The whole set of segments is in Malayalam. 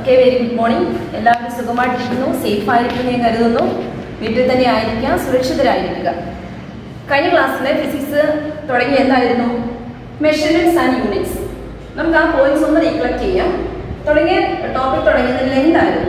ഓക്കെ വെരി ഗുഡ് മോർണിംഗ് എല്ലാവരും സുഖമായിട്ടിരിക്കുന്നു സേഫ് ആയിരിക്കുന്നു ഞാൻ കരുതുന്നു വീട്ടിൽ തന്നെ ആയിരിക്കുക സുരക്ഷിതരായിരിക്കുക കഴിഞ്ഞ ക്ലാസ്സിലെ ഫിസിക്സ് തുടങ്ങി എന്തായിരുന്നു മെഷർമെന്റ്സ് ആൻഡ് യൂണിറ്റ്സ് നമുക്ക് ആ പോയിന്റ്സ് ഒന്ന് റീകളക്ട് ചെയ്യാം തുടങ്ങിയ ടോപ്പിക് തുടങ്ങിയത് ലെങ്ത് ആയിരുന്നു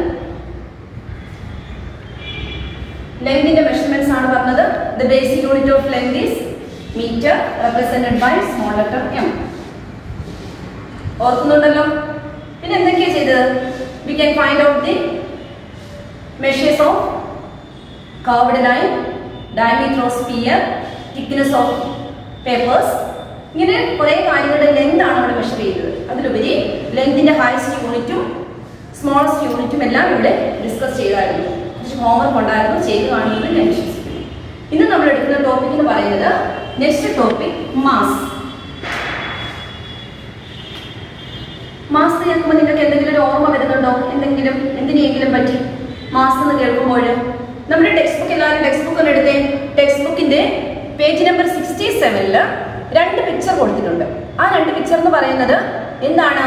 ലെങ്തിന്റെ മെഷർമെന്റ്സ് ആണ് പറഞ്ഞത് the basic unit of length is metre represented by small letter M ഓർക്കുന്നുണ്ടല്ലോ പിന്നെ എന്തൊക്കെയാ ചെയ്തത് we can find out the measures of curved line diameter of sphere thickness of papers ഇങ്ങനെ കുറെ കാര്യങ്ങളുടെ ലെങ്ത് ആണ് ഇവിടെ മെഷർ ചെയ്തത് അതിലുപരി ലെങ്തിന്റെ ഹയസ്റ്റ് യൂണിറ്റും സ്മോളസ്റ്റ് യൂണിറ്റും എല്ലാം ഇവിടെ ഡിസ്കസ് ചെയ്തായിരുന്നു കുറച്ച് ഹോംവർക്ക് ഉണ്ടായിരുന്നു ചെയ്ത് കാണുന്നത് ഞാൻ വിശ്വസിക്കുന്നു ഇന്ന് നമ്മൾ എടുക്കുന്ന ടോപ്പിക് എന്ന് പറയുന്നത് നെക്സ്റ്റ് ടോപ്പിക് മാസ് മാസ് കേൾക്കുമ്പോൾ നിങ്ങൾക്ക് എന്തെങ്കിലും ഒരു ഓർമ്മ വരുന്നുണ്ടോ എന്തെങ്കിലും എന്തിനെങ്കിലും പറ്റി മാസ് എന്ന് കേൾക്കുമ്പോൾ നമ്മുടെ ടെക്സ്റ്റ് ബുക്ക് എല്ലാവരും ടെക്സ്റ്റ് ബുക്ക് ഒന്ന് എടുത്തേ ടെക്സ്റ്റ് ബുക്കിന്റെ പേജ് നമ്പർ സിക്സ്റ്റി സെവനില് രണ്ട് പിക്ചർ കൊടുത്തിട്ടുണ്ട് ആ രണ്ട് പിക്ചർ എന്ന് പറയുന്നത് എന്താണ്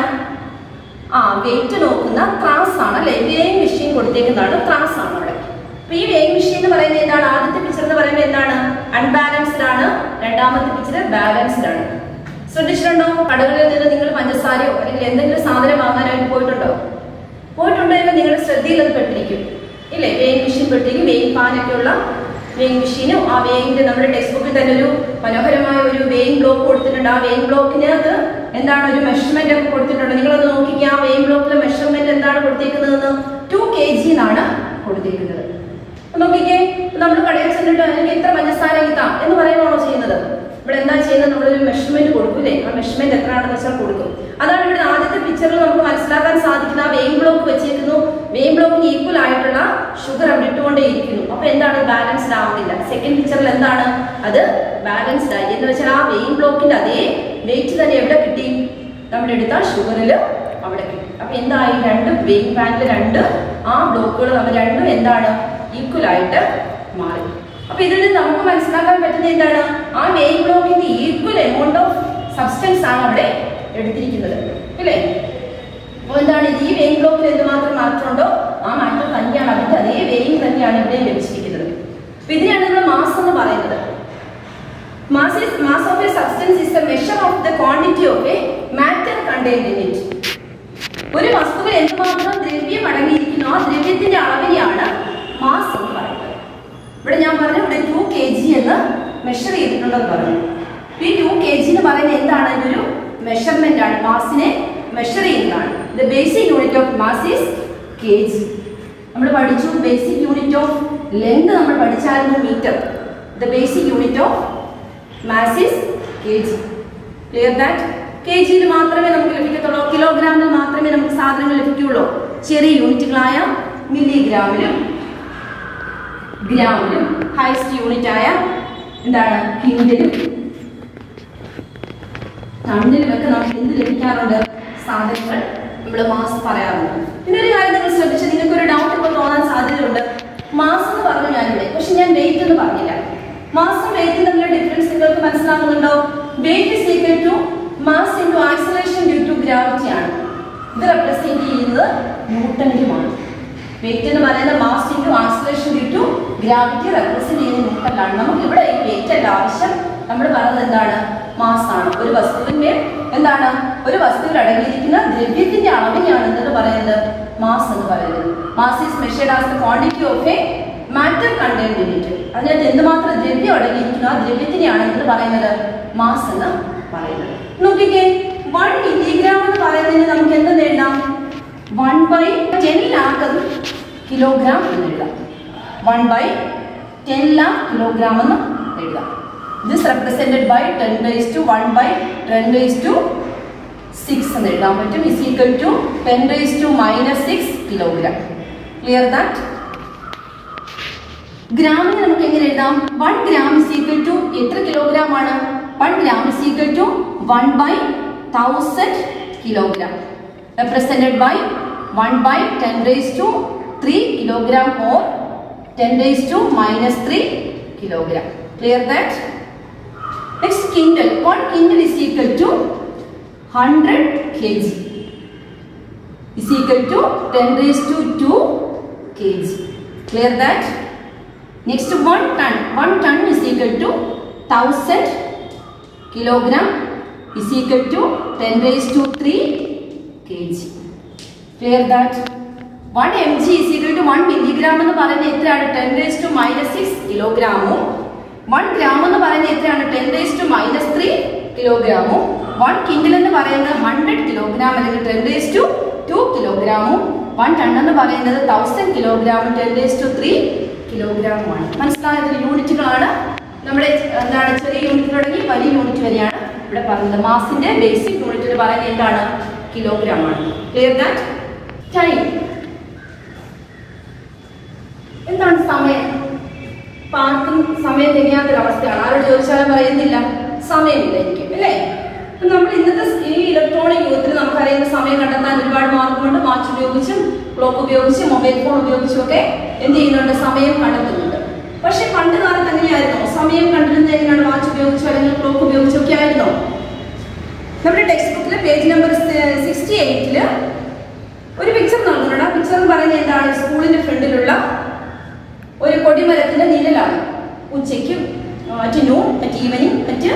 ആ വെയിറ്റ് നോക്കുന്ന ത്രാസ് ആണ് അല്ലെ വേയിങ് മെഷീൻ കൊടുത്തേക്കുന്നതാണ് ത്രാസ് ആണ് അവിടെ അപ്പൊ ഈ വേയിങ് മെഷീൻ എന്ന് പറയുന്നത് എന്താണ് ആദ്യത്തെ പിക്ചർ എന്ന് പറയുന്നത് എന്താണ് അൺബാലൻസ്ഡ് ആണ് രണ്ടാമത്തെ പിക്ചർ ബാലൻസ്ഡ് ആണ് ശ്രദ്ധിച്ചിട്ടുണ്ടോ കടകളിൽ നിന്ന് നിങ്ങൾ പഞ്ചസാരയോ അല്ലെങ്കിൽ എന്തെങ്കിലും സാധനം വാങ്ങാനായിട്ട് പോയിട്ടുണ്ടോ പോയിട്ടുണ്ടെങ്കിൽ നിങ്ങളുടെ ശ്രദ്ധയിൽ അത് പെട്ടിരിക്കും ഇല്ലേ വേയിങ് മെഷീൻ പെട്ടിരിക്കും വേയിങ് പാനൊക്കെ ഉള്ള വേയിങ് മെഷീനും ആ വേയിങ്ങിന്റെ നമ്മുടെ ടെക്സ്റ്റ് ബുക്കിൽ തന്നെ ഒരു മനോഹരമായ ഒരു വേയിങ് ബ്ലോക്ക് കൊടുത്തിട്ടുണ്ട് ആ വേയിങ് ബ്ലോക്കിനകത്ത് എന്താണ് ഒരു മെഷർമെന്റ് ഒക്കെ കൊടുത്തിട്ടുണ്ട് നിങ്ങളൊന്ന് നോക്കിക്കുക ആ വേയിങ് ബ്ലോക്കിലെ മെഷർമെന്റ് എന്താണ് കൊടുത്തേക്കുന്നതെന്ന് ടു കെ ജി എന്നാണ് കൊടുത്തേക്കുന്നത് നോക്കിക്കേ നമ്മൾ കടയിൽ ചെന്നിട്ട് എനിക്ക് ഇത്ര പഞ്ചസാര കിട്ടാം എന്ന് പറയുവാണോ ചെയ്യുന്നത് ഇവിടെ എന്താ ചെയ്യുന്നത് നമ്മളൊരു മെഷർമെന്റ് കൊടുക്കൂലേ ആ മെഷർമെന്റ് എത്രയാണെന്ന് വെച്ചാൽ കൊടുക്കും അതാണ് ഇവിടെ ആദ്യത്തെ പിക്ചറിൽ നമുക്ക് മനസ്സിലാക്കാൻ സാധിക്കുന്ന ആ വെയിൻ ബ്ലോക്ക് വെച്ചേക്കുന്നു വെയിൻ ബ്ലോക്കിന് ഈക്വൽ ആയിട്ടുള്ള ഷുഗർ അവിടെ ഇട്ടുകൊണ്ടേ ഇരിക്കുന്നു അപ്പൊ എന്താണ് ബാലൻസ്ഡ് ആവുന്നില്ല സെക്കൻഡ് പിക്ചറിൽ എന്താണ് അത് ബാലൻസ്ഡ് ആയി എന്ന് വെച്ചാൽ ആ വെയിൻ ബ്ലോക്കിന്റെ അതേ വെയിറ്റ് തന്നെ എവിടെ കിട്ടി നമ്മളെടുത്ത ഷുഗറിൽ അവിടെ കിട്ടി അപ്പൊ എന്തായി രണ്ട് വെയിൻ പാനിൽ രണ്ട് ആ ബ്ലോക്കുകൾ നമ്മൾ രണ്ടും എന്താണ് ഈക്വൽ ആയിട്ട് മാറി അപ്പൊ ഇതിൽ നിന്ന് നമുക്ക് മനസ്സിലാക്കാൻ പറ്റുന്നത് എന്താണ് ആ വെയിൻ ബ്ലോക്കിന്റെ ഈക്വൽ എമൗണ്ട് ഓഫ് സബ്സ്റ്റൻസ് ആണ് അവിടെ എടുത്തിരിക്കുന്നത് അല്ലേ അപ്പോൾ എന്താണ് ഈ വെയിൻ ബ്ലോക്കിൽ എന്തുമാത്രം മാറ്റമുണ്ടോ ആ മാറ്റം തന്നെയാണ് അതിന്റെ അതേ വെയിൻ തന്നെയാണ് ഇവിടെ ലഭിച്ചിരിക്കുന്നത് അപ്പൊ ഇതിനെയാണ് നമ്മൾ മാസ് എന്ന് പറയുന്നത് mass is mass of a substance is the measure of the quantity of a matter contained in it ഒരു വസ്തുവിൽ എന്തുമാത്രം ദ്രവ്യം അടങ്ങിയിരിക്കുന്നു ആ ദ്രവ്യത്തിന്റെ അളവിനെയാണ് മാസ് എന്ന് പറയുന്നത് ഇവിടെ ഞാൻ പറഞ്ഞു ഇവിടെ ടു കെ ജി എന്ന് മെഷർ ചെയ്തിട്ടുണ്ടെന്ന് പറഞ്ഞു ഈ ടു കെ ജി എന്ന് പറയുന്നത് എന്താണ് ഇതൊരു മെഷർമെന്റ് ആണ് മാസിനെ മെഷർ ചെയ്യുന്നതാണ് the basic unit of mass is K G നമ്മൾ പഠിച്ചു ബേസിക് യൂണിറ്റ് ഓഫ് ലെങ്ത് നമ്മൾ പഠിച്ചായിരുന്നു metre the basic unit of mass is K G clear that K ജിയിൽ മാത്രമേ നമുക്ക് ലഭിക്കത്തുള്ളൂ കിലോഗ്രാമിൽ മാത്രമേ നമുക്ക് സാധനങ്ങൾ ലഭിക്കുകയുള്ളൂ ചെറിയ യൂണിറ്റുകളായ മില്ലിഗ്രാമിലും ഗ്രാമിലും ഹയസ്റ്റ് യൂണിറ്റ് ആയ എന്താണ് കിൻഡിലും ടണ്ണിലുമൊക്കെ നമുക്ക് എന്ത് ലഭിക്കാറുണ്ട് സാധനങ്ങൾ നമ്മൾ മാസ് പറയാറുണ്ട് പിന്നെ ഒരു കാര്യം നിങ്ങൾ ശ്രദ്ധിച്ച് നിങ്ങൾക്ക് ഒരു ഡൗട്ട് ഇപ്പോൾ തോന്നാൻ സാധ്യതയുണ്ട് മാസ് എന്ന് പറഞ്ഞു ഞാനിവിടെ പക്ഷെ ഞാൻ വെയിറ്റ് എന്ന് പറഞ്ഞില്ല മാസും വെയിറ്റും തമ്മിലുള്ള ഡിഫറൻസ് നിങ്ങൾക്ക് മനസ്സിലാകുന്നുണ്ടോ weight is equal to mass into acceleration due to gravity ആണ് ഇത് റെപ്രസെന്റ് ചെയ്യുന്നത് ന്യൂട്ടണിലുമാണ് വെയിറ്റ് എന്ന് പറയുന്നത് mass into acceleration due to gravity represent ചെയ്യുന്ന ന്യൂട്ടണിലാണ് നമുക്ക് ഇവിടെ ഈ വെയിറ്റ് അല്ല ആവശ്യം നമ്മൾ പറയുന്നത് എന്താണ് മാസ് ആണ് ഒരു വസ്തുവിന്റെ എന്താണ് ഒരു വസ്തുവിൽ അടങ്ങിയിരിക്കുന്ന ദ്രവ്യത്തിന്റെ അളവിനെയാണ് എന്തെന്ന് പറയുന്നത് മാസ് എന്ന് പറയുന്നത് mass is measured as the quantity of a matter contain unit അതിനകത്ത് എന്തുമാത്രം ദ്രവ്യം അടങ്ങിയിരിക്കുന്നു ആ ദ്രവ്യത്തിനെയാണ് എന്ത് പറയുന്നത് മാസ് എന്ന് പറയുന്നത് നോക്കിക്കേ വൺ മില്ലിഗ്രാം എന്ന് പറയുന്നതിന് നമുക്ക് എന്തെന്ന് എഴുതാം one by ten lakh kilogram എന്ന് എഴുതാം one by ten lakh kilogram എന്ന് എഴുതാം this represented by ten raise to one by ten raise to six എന്ന് എഴുതാൻ പറ്റും is equal to ten raise to minus six kilogram clear that ഗ്രാമിന് നമുക്ക് എങ്ങനെ എഴുതാം one gram is equal to എത്ര കിലോഗ്രാം ആണ് one gram is equal to one by thousand kilogram represented by one by ten raise to three kilogram or ten raise to minus three kilogram clear that next quintal one quintal is equal to hundred K G is equal to 10 raised to 2 kg. Clear that? Next, 1 ton. 1 ton is equal to 1000 kilogram is equal to 10 raised to 3 kg. Clear that? 1 mg is equal to 1 milligram എന്ന് പറയുന്നത് എത്രയാണ് 10 raised to minus 6 കിലോഗ്രാമും 1 ഗ്രാം എന്ന് പറയുന്നത് എത്രയാണ് 10 raised to minus 3 കിലോഗ്രാമും 1 കിൻഡിൽ എന്ന് പറയുന്നത് 100 കിലോഗ്രാം അല്ലെങ്കിൽ 10 raised to 2 കിലോഗ്രാമും 1 ടൺ എന്ന് പറയുന്നത് 1000 കിലോഗ്രാം 10 raised to 3 കിലോഗ്രാമുമാണ് മനസ്സിലായത് യൂണിറ്റുകളാണ് നമ്മുടെ എന്താണ് ചെറിയ യൂണിറ്റ് തുടങ്ങി വലിയ യൂണിറ്റ് വരെയാണ് ഇവിടെ പറഞ്ഞത് മാസിന്റെ ബേസിക് യൂണിറ്റ് പറയുന്നത് എന്താണ് കിലോഗ്രാം ആണ് ക്ലിയർ ദാറ്റ് ടൈം എന്താണ് സമയം ഇപ്പൊ ആർക്കും സമയം തികയാത്തൊരവസ്ഥയാണ് ആരോട് ചോദിച്ചാലും പറയുന്നില്ല സമയമില്ല എനിക്ക് അല്ലേ അപ്പൊ നമ്മൾ ഇന്നത്തെ ഈ ഇലക്ട്രോണിക് യുഗത്തിൽ നമുക്കറിയുന്ന സമയം കണ്ടെത്താൻ ഒരുപാട് മാർഗമുണ്ട് വാച്ച് ഉപയോഗിച്ചും ക്ലോക്ക് ഉപയോഗിച്ചും മൊബൈൽ ഫോൺ ഉപയോഗിച്ചും ഒക്കെ എന്ത് ചെയ്യുന്നുണ്ട് സമയം കണ്ടെത്തുന്നുണ്ട് പക്ഷെ പണ്ട് കാലത്ത് എങ്ങനെയായിരുന്നോ സമയം കണ്ടിരുന്നത് എങ്ങനെയാണ് വാച്ച് ഉപയോഗിച്ചോ അല്ലെങ്കിൽ ക്ലോക്ക് ഉപയോഗിച്ചോ ഒക്കെ ആയിരുന്നോ നമ്മുടെ ടെക്സ്റ്റ് ബുക്കിലെ പേജ് നമ്പർ സിക്സ്റ്റി എയ്റ്റില് ഒരു പിക്ചർ നൽകുന്നുണ്ട് ആ പിക്ചർ എന്ന് പറയുന്നത് എന്താണ് സ്കൂളിന്റെ ഫ്രണ്ടിലുള്ള ഒരു കൊടിമരത്തിന്റെ നിഴലാണ് ഉച്ചയ്ക്ക് മറ്റ് നൂൺ മറ്റ് ഈവനിങ് മറ്റ്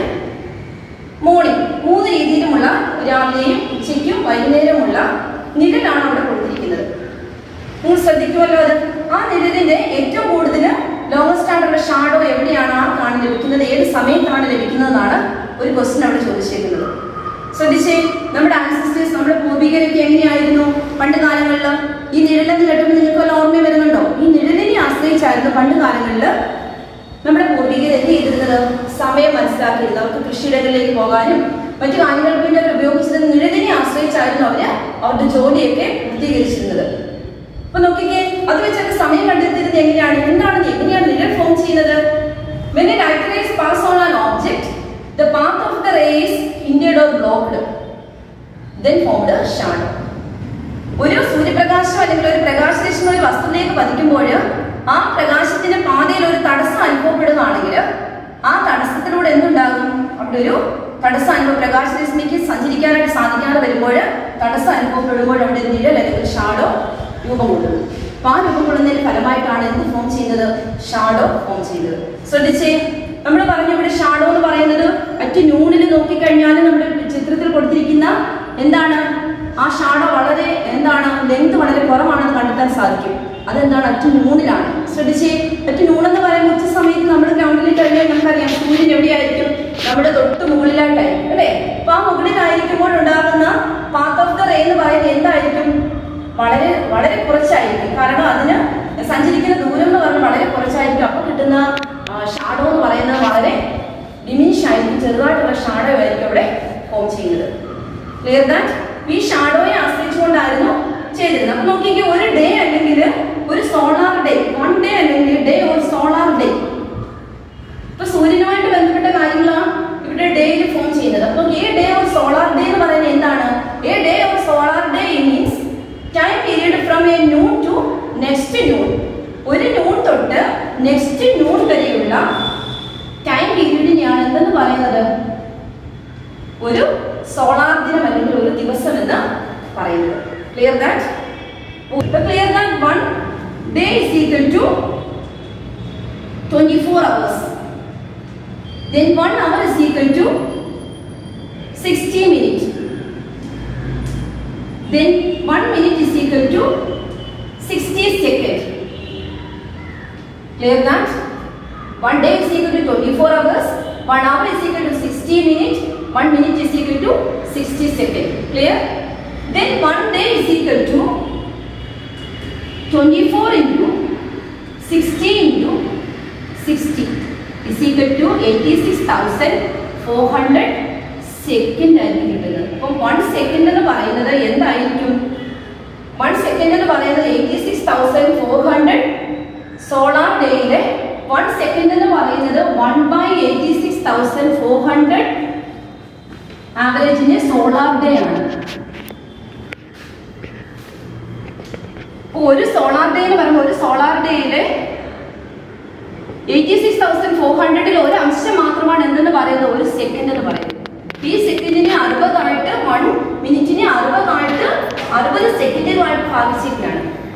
മോർണിംഗ് മൂന്ന് രീതിയിലുമുള്ള രാവിലെയും ഉച്ചയ്ക്കും വൈകുന്നേരമുള്ള നിഴലാണ് അവിടെ കൊടുത്തിരിക്കുന്നത് നിങ്ങൾ ശ്രദ്ധിക്കുമല്ലോ അത് ആ നിഴലിന്റെ ഏറ്റവും കൂടുതൽ ലോങ്ങസ്റ്റ് ആയിട്ടുള്ള ഷാഡോ എവിടെയാണ് ആർക്കാണ് ലഭിക്കുന്നത് ഏത് സമയത്താണ് ലഭിക്കുന്നതെന്നാണ് ഒരു ക്വസ്റ്റ്യൻ അവിടെ ചോദിച്ചേക്കുന്നത് ശ്രദ്ധിച്ചേ നമ്മുടെ ആൻസിസ്റ്റേഴ്സ് നമ്മുടെ പൂർവികരൊക്കെ എങ്ങനെയായിരുന്നു പണ്ട് കാലങ്ങളിൽ ഈ നിഴലെന്ന് കേട്ടപ്പോൾ നിങ്ങൾക്ക് വല്ല ഓർമ്മ വരുന്നുണ്ടോ ഈ നിഴലിനെ ആശ്രയിച്ചായിരുന്നു പണ്ട് കാലങ്ങളിൽ നമ്മുടെ പൂർവികർ എന്ത് ചെയ്തിരുന്നത് സമയം മനസ്സിലാക്കിയിരുന്നത് അവർക്ക് കൃഷിയിടങ്ങളിലേക്ക് പോകാനും മറ്റു കാര്യങ്ങൾക്ക് വേണ്ടി അവർ ഉപയോഗിച്ചിരുന്ന നിഴലിനെ ആശ്രയിച്ചായിരുന്നു അവര് അവരുടെ ജോലിയൊക്കെ പൂർത്തീകരിച്ചിരുന്നത് അപ്പൊ നോക്കിക്കേ അത് വെച്ചൊക്കെ സമയം കണ്ടെത്തിയിരുന്നത് എങ്ങനെയാണ് എന്താണ് എങ്ങനെയാണ് നിഴൽ ഫോം ചെയ്യുന്നത് When a light rays pass on an object, the path of the rays hindered or blocked, then formed a shadow. ഒരു സൂര്യപ്രകാശം അല്ലെങ്കിൽ ഒരു പ്രകാശരശ്മി ഒരു വസ്തുവിലേക്ക് പതിക്കുമ്പോൾ ആ പ്രകാശത്തിന്റെ പാതയിൽ ഒരു തടസ്സം അനുഭവപ്പെടുകയാണെങ്കിൽ ആ തടസ്സത്തിലൂടെ എന്തുണ്ടാകും അവിടെ ഒരു തടസ്സം അനുഭവം പ്രകാശരശ്മിക്ക് സഞ്ചരിക്കാനായിട്ട് സാധിക്കാതെ വരുമ്പോൾ തടസ്സം അനുഭവപ്പെടുമ്പോൾ അവിടെ ഒരു നിഴൽ അല്ലെങ്കിൽ ഷാഡോ രൂപം കൊള്ളുന്നു അപ്പൊ ആ രൂപം കൊള്ളുന്നതിന് ഫലമായിട്ടാണ് എന്ത് ഫോം ചെയ്യുന്നത് ഷാഡോ ഫോം ചെയ്യുന്നത് ശ്രദ്ധിച്ചേ നമ്മൾ പറഞ്ഞ ഇവിടെ ഷാഡോ എന്ന് പറയുന്നത് മറ്റ് ന്യൂണിൽ നോക്കിക്കഴിഞ്ഞാൽ നമ്മുടെ ചിത്രത്തിൽ കൊടുത്തിരിക്കുന്ന എന്താണ് ആ ഷാഡോ വളരെ എന്താണ് ലെങ്ത് വളരെ കുറവാണെന്ന് കണ്ടെത്താൻ സാധിക്കും അതെന്താണ് അറ്റു നൂണിലാണ് ശ്രദ്ധിച്ചേ അറ്റു നൂണെന്ന് പറയുമ്പോൾ ഉച്ച സമയത്ത് നമ്മൾ ഗ്രൗണ്ടിൽ കഴിഞ്ഞാൽ നമുക്കറിയാം സൂര്യൻ എവിടെയായിരിക്കും നമ്മുടെ തൊട്ട് മുകളിലായിട്ടായിരിക്കും അല്ലേ അപ്പൊ ആ മുകളിലായിരിക്കുമ്പോൾ ഉണ്ടാകുന്ന പാത്ത് ഓഫ് ദ റേ എന്ന് പറയുന്നത് എന്തായിരിക്കും വളരെ വളരെ കുറച്ചായിരിക്കും കാരണം അതിന് സഞ്ചരിക്കുന്ന ദൂരം എന്ന് പറഞ്ഞാൽ വളരെ കുറച്ചായിരിക്കും അപ്പൊ കിട്ടുന്ന ഷാഡോ എന്ന് പറയുന്നത് വളരെ ഡിമിനിഷ് ആയിരിക്കും ചെറുതായിട്ടുള്ള ഷാഡോ ആയിരിക്കും അവിടെ ഫോം ചെയ്യുന്നത് ക്ലിയർ ദാറ്റ് ഈ ഷാഡോയെ ആശ്രയിച്ചുകൊണ്ടായിരുന്നു ചെയ്തിരുന്നത് അപ്പൊ നോക്കിക്കേ ഒരു ഡേ അല്ലെങ്കിൽ ഒരു സോളാർ ഡേ വൺ ഡേ അല്ലെങ്കിൽ ഡേ ഒരു സോളാർ ഡേ ഇപ്പൊ സൂര്യനുമായിട്ട് ബന്ധപ്പെട്ട കാര്യങ്ങളാണ് ഇവിടെ ഡേയിൽ ഫോം ചെയ്യുന്നത് അപ്പൊ ഈ ഡേ ഒരു സോളാർ ഡേ എന്ന് പറയുന്നത് എന്താണ് എ ഡേ ഒരു solar day means time period from a noon to next noon ഒരു നൂൺ തൊട്ട് നെക്സ്റ്റ് നൂൺ വരെയുള്ള ടൈം പീരീഡിനെയാണ് എന്തെന്ന് പറയുന്നത് ഒരു സോളാർ ദിനം അല്ലെങ്കിൽ ഒരു ദിവസം എന്ന് പറയുന്നത് clear that clear that one day is equal to twenty four hours then one hour is equal to 60 minutes then one minute is equal to 60 second clear that one day is equal to 24 hours one hour is equal to 60 minutes one minute is equal to 60 second clear then one day is equal to 24 into 60 into 60 is equal to 86,400 second ആയിരിക്കും കിട്ടുന്നത് അപ്പം വൺ സെക്കൻഡ് എന്ന് പറയുന്നത് എന്തായിരിക്കും വൺ സെക്കൻഡ് എന്ന് പറയുന്നത് eighty six thousand four hundred solar ഡേയിലെ വൺ സെക്കൻഡ് എന്ന് പറയുന്നത് one by eighty six thousand four hundred ആവറേജിന് സോളാർ ഡേ ആണ് അപ്പൊ ഒരു സോളാർ ഡേ എന്ന് പറയുമ്പോൾ ഒരു സോളാർ ഡേയിലെ എയ്റ്റി സിക്സ് തൗസൻഡ് ഫോർ ഹൺഡ്രഡിൽ ഒരു അംശം മാത്രമാണ് എന്തെന്ന് പറയുന്നത് ഒരു സെക്കൻഡ് എന്ന് പറയുന്നത് ഈ സെക്കൻഡിന് അറുപതായിട്ട് വൺ മിനിറ്റിന് അറുപതായിട്ട് അറുപത് സെക്കൻഡ്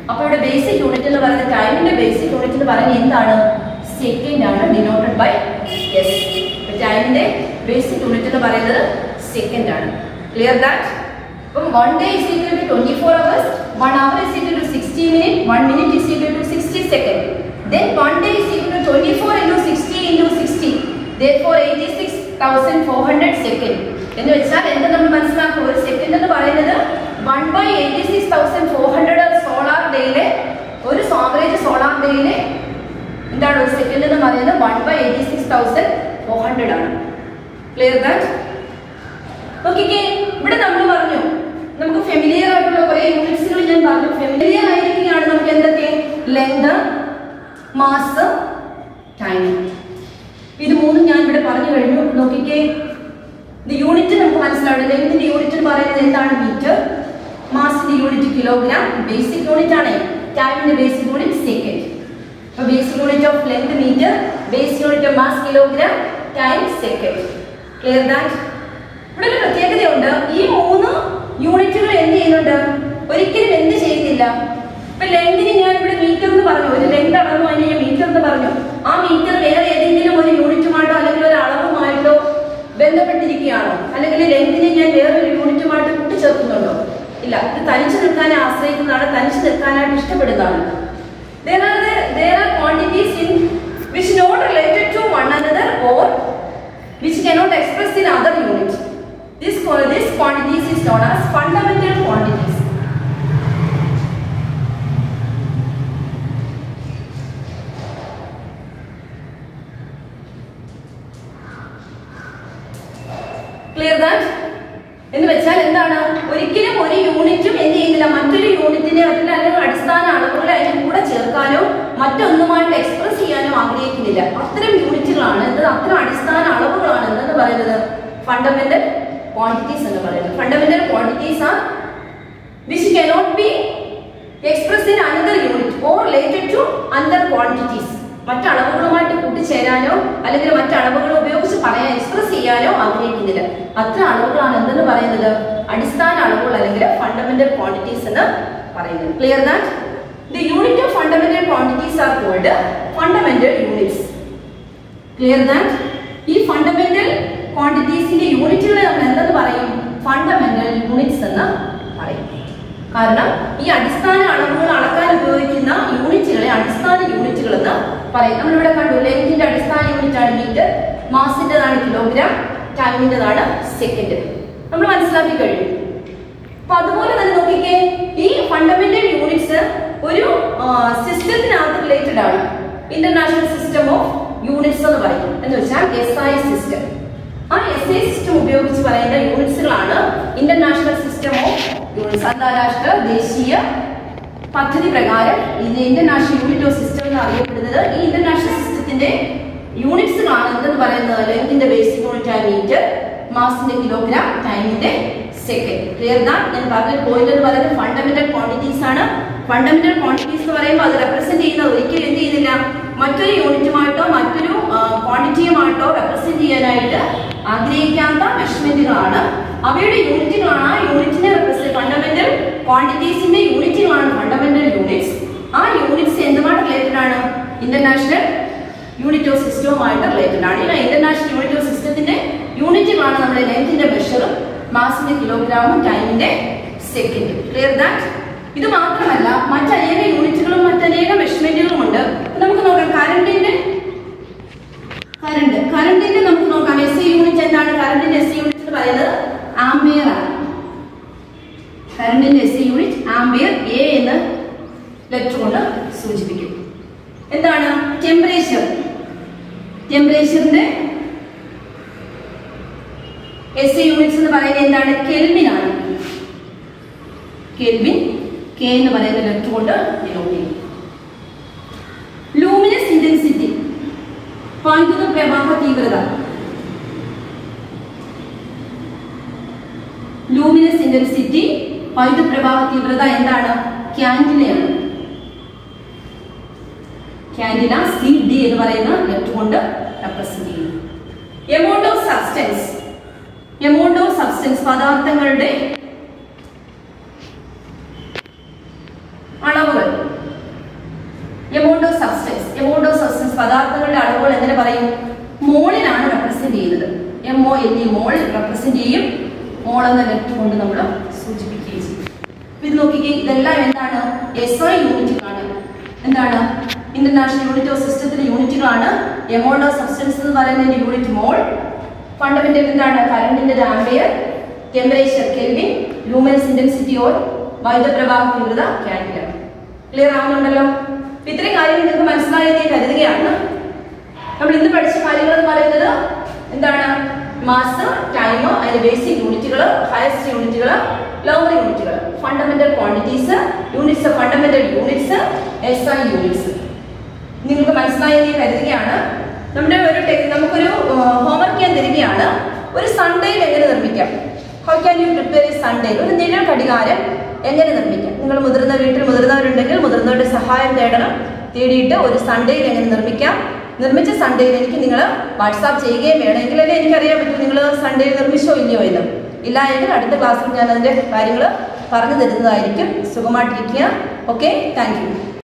അപ്പൊ ഇവിടെ ബേസിക് യൂണിറ്റ് എന്ന് പറയുന്നത് ടൈമിന്റെ ബേസിക് യൂണിറ്റ് എന്ന് പറയുന്നത് എന്താണ് സെക്കൻഡ് ആണ് ഡിനോട്ടഡ് ബൈ എസ് ടൈമിന്റെ ബേസിക് യൂണിറ്റ് എന്ന് പറയുന്നത് സെക്കൻഡ് ആണ് ക്ലിയർ ദാറ്റ് അപ്പം one day is equal to twenty four hours one hour is equal to sixty minute one minute is equal to sixty second then one day is equal to twenty four into sixty into sixty therefore 86400 second എന്ന് വെച്ചാൽ എന്ത് നമ്മൾ മനസ്സിലാക്കും ഒരു സെക്കൻഡ് എന്ന് പറയുന്നത് one by eighty six thousand four hundred solar ഡേയിലെ ഒരു ആവറേജ് സോളാർ ഡേയിലെ എന്താണ് ഒരു സെക്കൻഡ് എന്ന് പറയുന്നത് one by eighty six thousand four hundred ആണ് ക്ലിയർ ദാറ്റ് നോക്കിക്കേ ഇവിടെ നമ്മൾ പറഞ്ഞു നമുക്ക് ഫെമിലിയർ ആയിട്ടുള്ള കുറെ യൂണിറ്റ്സുകൾ ഞാൻ പറഞ്ഞു ഫെമിലിയർ ആയിരിക്കുകയാണ് നമുക്ക് എന്തൊക്കെ ലെങ്ത് മാസ് ടൈം ഇത് മൂന്നും ഞാൻ ഇവിടെ പറഞ്ഞു കഴിഞ്ഞു നോക്കിക്കേ ഇത് യൂണിറ്റ് നമുക്ക് മനസ്സിലാവും ലെങ്തിന്റെ യൂണിറ്റ് എന്ന് പറയുന്നത് എന്താണ് മീറ്റർ മാസിന്റെ യൂണിറ്റ് കിലോഗ്രാം ബേസിക് യൂണിറ്റ് ആണ് ടൈമിന്റെ ബേസിക് യൂണിറ്റ് സെക്കൻഡ് അപ്പൊ basic unit of length metre basic unit of mass kilogram time second clear that ഇവിടെ ഒരു പ്രത്യേകതയുണ്ട് ഈ മൂന്ന് യൂണിറ്റുകൾ എന്ത് ചെയ്യുന്നുണ്ട് ഒരിക്കലും എന്ത് ചെയ്യുന്നില്ല ഇപ്പൊ ലെങ്തിന് ഞാൻ ഇവിടെ മീറ്റർ എന്ന് പറഞ്ഞു ഒരു ലെങ്ത് അളന്നു അതിന് ഞാൻ മീറ്റർ എന്ന് പറഞ്ഞു ആ മീറ്റർ വേറെ ഏതെങ്കിലും ഒരു യൂണിറ്റുമായിട്ടോ അല്ലെങ്കിൽ ഒരു അളവുമായിട്ടോ ബന്ധപ്പെട്ടിരിക്കുകയാണോ അല്ലെങ്കിൽ ലെങ്തിനെ ഞാൻ വേറൊരു യൂണിറ്റുമായിട്ട് കൂട്ടിച്ചേർക്കുന്നുണ്ടോ ഇല്ല ഇത് തനിച്ചു നിൽക്കാനെ ആശ്രയിക്കുന്നതാണ് തനിച്ചു നിൽക്കാനായിട്ട് ഇഷ്ടപ്പെടുന്നതാണ് There are the, there are quantities in which not related to one another or which cannot express in other unit. This, qua- this quantities is known as fundamental quantities. Clear that എന്ന് വെച്ചാൽ എന്താണ് ഒരിക്കലും ഒരു യൂണിറ്റും എന്ത് ചെയ്യുന്നില്ല മറ്റൊരു യൂണിറ്റിനെ അല്ലെങ്കിൽ അല്ലെങ്കിൽ അടിസ്ഥാന അളവുകൾ അതിന്റെ കൂടെ ചേർക്കാനോ മറ്റൊന്നുമായിട്ട് എക്സ്പ്രസ് ചെയ്യാനോ ആഗ്രഹിക്കുന്നില്ല അത്തരം യൂണിറ്റുകളാണ് എന്ത് അത്തരം അടിസ്ഥാന അളവുകളാണ് എന്തെന്ന് പറയുന്നത് ഫണ്ടമെന്റൽ ക്വാണ്ടിറ്റീസ് എന്ന് പറയുന്നത് fundamental quantities are which cannot be express in another unit or related to another quantities മറ്റളവുകളുമായിട്ട് കൂട്ടിച്ചേരാനോ അല്ലെങ്കിൽ മറ്റളവുകൾ ഉപയോഗിച്ച് പറയാൻ എക്സ്പ്രസ് ചെയ്യാനോ ആഗ്രഹിക്കുന്നില്ല അത്ര അളവുകളാണ് എന്തെന്ന് പറയുന്നത് അടിസ്ഥാന അളവുകൾ അല്ലെങ്കിൽ ഫണ്ടമെന്റൽ ക്വാണ്ടിറ്റീസ് എന്ന് പറയുന്നത് clear that the unit of fundamental quantities are called fundamental units clear that ഈ ഫണ്ടമെന്റൽ ക്വാണ്ടിറ്റീസിന്റെ യൂണിറ്റുകളെ നമ്മൾ എന്തെന്ന് പറയും ഫണ്ടമെന്റൽ യൂണിറ്റ്സ് എന്ന് പറയും കാരണം ഈ അടിസ്ഥാന അളവുകൾ അളക്കാൻ ഉപയോഗിക്കുന്ന യൂണിറ്റുകളെ അടിസ്ഥാന യൂണിറ്റുകൾ എന്ന് പറയും നമ്മളിവിടെ കണ്ടു ലെങ്തിന്റെ അടിസ്ഥാന യൂണിറ്റ് ആണ് മീറ്റർ മാസിന്റേതാണ് കിലോഗ്രാം ടൈമിന്റേതാണ് സെക്കൻഡ് നമ്മൾ മനസ്സിലാക്കി കഴിഞ്ഞു അപ്പൊ അതുപോലെ തന്നെ നോക്കിക്കേ ഈ ഫണ്ടമെന്റൽ യൂണിറ്റ്സ് ഒരു സിസ്റ്റത്തിനകത്ത് റിലേറ്റഡ് ആണ് ഇന്റർനാഷണൽ സിസ്റ്റം ഓഫ് യൂണിറ്റ്സ് എന്ന് പറയും എന്ന് വെച്ചാൽ എസ് ഐ സിസ്റ്റം ആ എസ് ഐ സിസ്റ്റം ഉപയോഗിച്ച് പറയുന്ന യൂണിറ്റ്സുകളാണ് ഇന്റർനാഷണൽ സിസ്റ്റം ഓഫ് യൂണിറ്റ്സ് അന്താരാഷ്ട്ര ദേശീയ പദ്ധതി പ്രകാരം ഇത് ഇന്റർനാഷണൽ യൂണിറ്റ് ഓഫ് സിസ്റ്റം എന്ന് അറിയപ്പെടുന്നത് ഈ ഇന്റർനാഷണൽ സിസ്റ്റത്തിന്റെ യൂണിറ്റ്സുകളാണ് എന്തെന്ന് പറയുന്നത് ലെങ്തിന്റെ ബേസിക് യൂണിറ്റ് ആയ മീറ്റർ മാസിന്റെ കിലോഗ്രാം ടൈമിന്റെ സെക്കൻഡ് ക്ലിയർ ദാ ഞാൻ പറഞ്ഞ പോയിന്റ് എന്ന് പറയുന്നത് ഫണ്ടമെന്റൽ ക്വാണ്ടിറ്റീസ് ആണ് ഫണ്ടമെന്റൽ ക്വാണ്ടിറ്റീസ് എന്ന് പറയുമ്പോൾ അത് റെപ്രസെന്റ് ചെയ്യുന്ന ഒരിക്കലും എന്ത് ചെയ്യുന്നില്ല മറ്റൊരു യൂണിറ്റുമായിട്ടോ മറ്റൊരു ക്വാണ്ടിറ്റിയുമായിട്ടോ റെപ്രസെന്റ് ചെയ്യാനായിട്ട് ആഗ്രഹിക്കാത്ത മെഷർമെന്റുകളാണ് അവയുടെ യൂണിറ്റുകളാണ് ആ യൂണിറ്റിനെ റെപ്രസെന്റ് ഫണ്ടമെന്റൽ ക്വാണ്ടിറ്റീസിന്റെ യൂണിറ്റുകളാണ് ഫണ്ടമെന്റൽ യൂണിറ്റ്സ് ആ യൂണിറ്റ്സ് എന്തുമായിട്ട് റിലേറ്റഡ് ആണ് ഇന്റർനാഷണൽ യൂണിറ്റ് ഓഫ് സിസ്റ്റവുമായിട്ട് റിലേറ്റഡ് ആണ് ഈ ഇന്റർനാഷണൽ യൂണിറ്റ് ഓഫ് സിസ്റ്റത്തിന്റെ യൂണിറ്റുകളാണ് നമ്മുടെ ലെങ്തിന്റെ മെഷറും മാസിന്റെ കിലോഗ്രാമും ടൈമിന്റെ സെക്കൻഡ് ക്ലിയർ ദാറ്റ് ഇത് മാത്രമല്ല മറ്റനേക യൂണിറ്റുകളും മറ്റനേക മെഷർമെന്റുകളും ഉണ്ട് അപ്പൊ നമുക്ക് നോക്കാം കറണ്ടിന്റെ കറണ്ട് കറണ്ടിന്റെ നമുക്ക് നോക്കാം എസ് യൂണിറ്റ് എന്താണ് കറണ്ടിന്റെ എസ് യൂണിറ്റ് എന്ന് പറയുന്നത് ആംബിയർ ആണ് കറണ്ടിന്റെ എസ് യൂണിറ്റ് ആംബിയർ എ എന്ന് ലെറ്റർ കൊണ്ട് സൂചിപ്പിക്കും എന്താണ് ടെമ്പറേച്ചർ ടെമ്പറേച്ചറിന്റെ എസ് യൂണിറ്റ്സ് എന്ന് പറയുന്നത് എന്താണ് കെൽവിൻ ആണ് കെൽവിൻ കെ എന്ന് പറയുന്ന ലെറ്റർ കൊണ്ട് ഡിനോട്ട് ചെയ്യും ലൂമിനസ് ഇന്റൻസിറ്റി വൈദ്യുത പ്രവാഹ തീവ്രത ലൂമിനസ് ഇന്റൻസിറ്റി വൈദ്യുത പ്രവാഹ തീവ്രത എന്താണ് ക്യാൻഡിലയാണ് ക്യാൻഡില സി ഡി എന്ന് പറയുന്ന ലെറ്റർ കൊണ്ട് റെപ്രസെന്റ് ചെയ്യുന്നു amount of substance amount of substance പദാർത്ഥങ്ങളുടെ അളവുകൾ റെപ്രസെന്റ് ചെയ്യുന്നത് M O L E mole represent ചെയ്യും മോൾ എന്ന ലെറ്റർ കൊണ്ട് നമ്മൾ സൂചിപ്പിക്കുകയും ചെയ്യും അപ്പൊ ഇത് നോക്കിക്കേ ഇതെല്ലാം എന്താണ് എസ് ഐ യൂണിറ്റുകളാണ് എന്താണ് ഇന്റർനാഷണൽ യൂണിറ്റ് ഓഫ് സിസ്റ്റത്തിലെ യൂണിറ്റുകളാണ് എമൗണ്ട് ഓഫ് സബ്സ്റ്റൻസ് എന്ന് പറയുന്നതിന്റെ യൂണിറ്റ് മോൾ ഫണ്ടമെന്റൽ എന്താണ് കറണ്ടിന്റെ ampere temperature kelvin luminous intensity or വൈദ്യുതപ്രവാഹ തീവ്രത കാൻഡില ക്ലിയർ ആവുന്നുണ്ടല്ലോ അപ്പൊ ഇത്രയും കാര്യങ്ങൾ നിങ്ങൾക്ക് മനസ്സിലായെന്ന് ഞാൻ കരുതുകയാണ് നമ്മൾ ഇന്ന് പഠിച്ച കാര്യങ്ങൾ എന്ന് പറയുന്നത് എന്താണ് മാസ് ടൈം അതിന്റെ ബേസിക് യൂണിറ്റുകൾ ഹയസ്റ്റ് യൂണിറ്റുകൾ ലോവർ യൂണിറ്റുകൾ fundamental quantities units of fundamental units S I units നിങ്ങൾക്ക് മനസ്സിലായെന്ന് ഞാൻ കരുതുകയാണ് നമ്മുടെ ഒരു ടെ- നമുക്കൊരു ഹോംവർക്ക് ഞാൻ തരികയാണ് ഒരു സൺഡേയിൽ എങ്ങനെ നിർമ്മിക്കാം how can you prepare a sundial ഒരു നിഴൽ ഘടികാരം എങ്ങനെ നിർമ്മിക്കാം നിങ്ങൾ മുതിർന്ന വീട്ടിൽ മുതിർന്നവരുണ്ടെങ്കിൽ മുതിർന്നവരുടെ സഹായം തേടണം തേടിയിട്ട് ഒരു സൺഡേയിൽ എങ്ങനെ നിർമ്മിക്കാം നിർമ്മിച്ച സൺഡേയിൽ എനിക്ക് നിങ്ങൾ വാട്സാപ്പ് ചെയ്യുകയും വേണം എങ്കിലല്ലേ എനിക്കറിയാൻ പറ്റും നിങ്ങൾ സൺഡേയിൽ നിർമ്മിച്ചോ ഇല്ലയോ എന്ന് ഇല്ല എങ്കിൽ അടുത്ത ക്ലാസ്സിൽ ഞാൻ അതിൻ്റെ കാര്യങ്ങൾ പറഞ്ഞു തരുന്നതായിരിക്കും സുഖമായിട്ടിരിക്കുക ഓക്കെ താങ്ക് യു